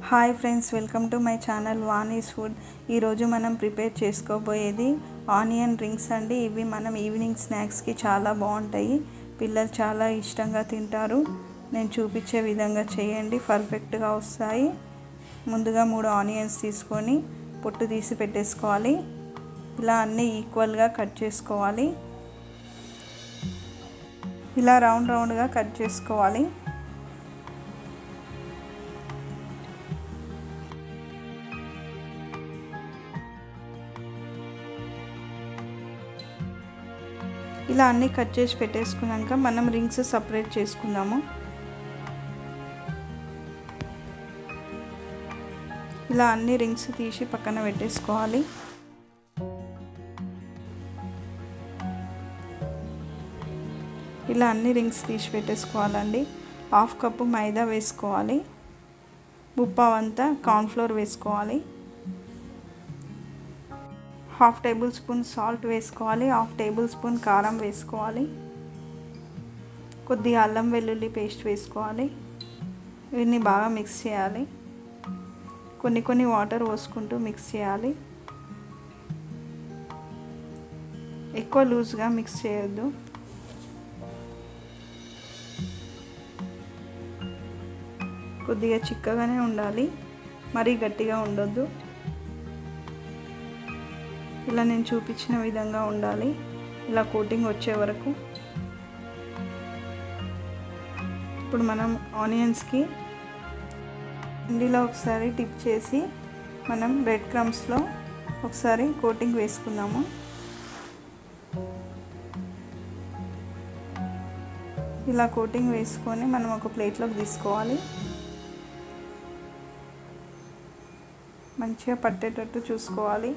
hi friends welcome to my channel Vani's food ఈరోజు మనం prepare చేసుకోబోయేది onion rings అండి ఇవి మనం ఈవినింగ్ స్నాక్స్కి చాలా బాగుంటాయి పిల్లలు చాలా ఇష్టంగా తింటారు నేను చూపించే విధంగా చేయండి పర్ఫెక్ట్గా వస్తాయి ముందుగా మూడు ఆనియన్స్ తీసుకొని పొట్టు తీసి పెట్టేసుకోవాలి ఇలా అన్నీ ఈక్వల్గా కట్ చేసుకోవాలి ఇలా రౌండ్ రౌండ్గా కట్ చేసుకోవాలి ఇలా అన్నీ కట్ చేసి పెట్టేసుకున్నాక మనం రింగ్స్ సపరేట్ చేసుకుందాము ఇలా అన్ని రింగ్స్ తీసి పక్కన పెట్టేసుకోవాలి ఇలా అన్ని రింగ్స్ తీసి పెట్టేసుకోవాలండి హాఫ్ కప్పు మైదా వేసుకోవాలి ఉప్పావంతా కార్న్ఫ్లోర్ వేసుకోవాలి హాఫ్ టేబుల్ స్పూన్ సాల్ట్ వేసుకోవాలి హాఫ్ టేబుల్ స్పూన్ కారం వేసుకోవాలి కొద్దిగా అల్లం వెల్లుల్లి పేస్ట్ వేసుకోవాలి ఇవన్నీ బాగా మిక్స్ చేయాలి కొన్ని కొన్ని వాటర్ పోసుకుంటూ మిక్స్ చేయాలి ఎక్కువ లూజ్గా మిక్స్ చేయొద్దు కొద్దిగా చిక్కగానే ఉండాలి మరీ గట్టిగా ఉండొద్దు ఇలా నేను చూపించిన విధంగా ఉండాలి ఇలా కోటింగ్ వచ్చే వరకు ఇప్పుడు మనం ఆనియన్స్కి ఇండిలో ఒకసారి టిప్ చేసి మనం బ్రెడ్ క్రమ్స్లో ఒకసారి కోటింగ్ వేసుకుందాము ఇలా కోటింగ్ వేసుకొని మనం ఒక ప్లేట్లోకి తీసుకోవాలి మంచిగా పట్టేటట్టు చూసుకోవాలి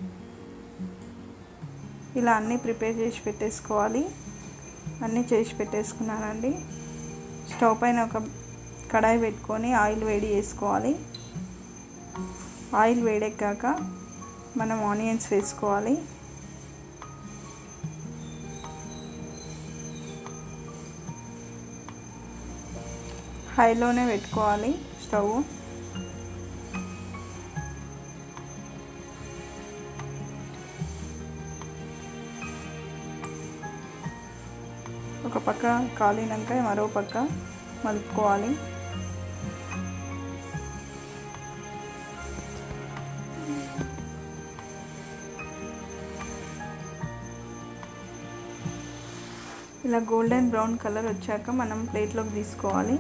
ఇలా అన్నీ ప్రిపేర్ చేసి పెట్టేసుకోవాలి అన్నీ చేసి పెట్టేసుకున్నానండి స్టవ్ పైన ఒక కడాయి పెట్టుకొని ఆయిల్ వేడి చేసుకోవాలి ఆయిల్ వేడెక్కాక మనం ఆనియన్స్ వేసుకోవాలి హైలోనే పెట్టుకోవాలి స్టవ్ ఒక పక్క కాలినాక మరో పక్క మలుపుకోవాలి ఇలా గోల్డెన్ బ్రౌన్ కలర్ వచ్చాక మనం ప్లేట్లోకి తీసుకోవాలి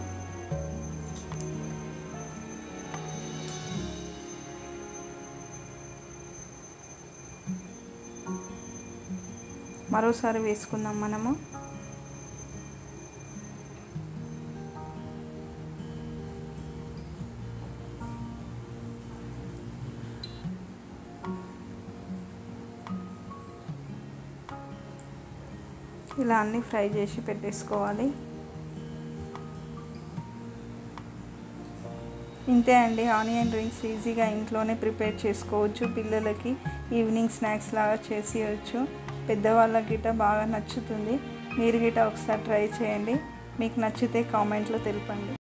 మరోసారి వేసుకుందాం మనము ఇలా అన్నీ ఫ్రై చేసి పెట్టేసుకోవాలి ఇంతే అండి ఆనియన్ రింగ్స్ ఈజీగా ఇంట్లోనే ప్రిపేర్ చేసుకోవచ్చు పిల్లలకి ఈవినింగ్ స్నాక్స్ లాగా చేసేయచ్చు పెద్దవాళ్ళకి గిట్ట బాగా నచ్చుతుంది మీరు గిట్ట ఒకసారి ట్రై చేయండి మీకు నచ్చితే కామెంట్లో తెలపండి